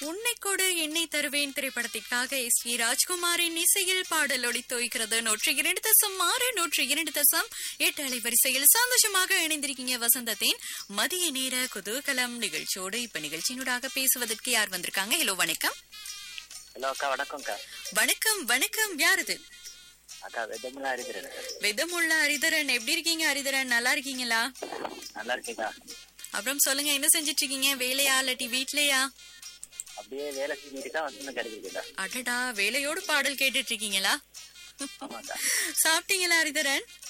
உன்னை கொடு என்னை தருவேன் திரைப்படத்திற்காக எஸ் வி ராஜ்குமாரின் இசையில் பாடல் ஒளித்தோய்கிறது நூற்றி இரண்டு தசம் ஆறு நூற்றி இரண்டு தசம் எட்டு அலைவரிசையில் சந்தோஷமாக இணைந்திருக்கீங்க வசந்தத்தின் மதிய நேர குதூகலம் நிகழ்ச்சியோடு இப்ப நிகழ்ச்சியினூடாக பேசுவதற்கு யார் வந்திருக்காங்க ஹலோ வணக்கம் ஹலோ அக்கா வணக்கம்க்கா வணக்கம் வணக்கம் யார் இது அக்கா வெதமெல்லாம் இருக்கிறேன் வெதமுள்ள ஹரிதரன் எப்படி இருக்கீங்க ஹரிதரன் நல்லா இருக்கீங்களா நல்லா இருக்கீங்களா அப்புறம் சொல்லுங்க என்ன செஞ்சிட்டு இருக்கீங்க வேலையா இல்லாட்டி வீட்லயா அப்படியே வேலை செஞ்சுட்டு தான் வந்து கிடைக்குதுக்கா அடடா வேலையோடு பாடல் கேட்டுட்டு இருக்கீங்களா ஆமாக்கா சாப்பிட்டீங்களா ஹரிதரன்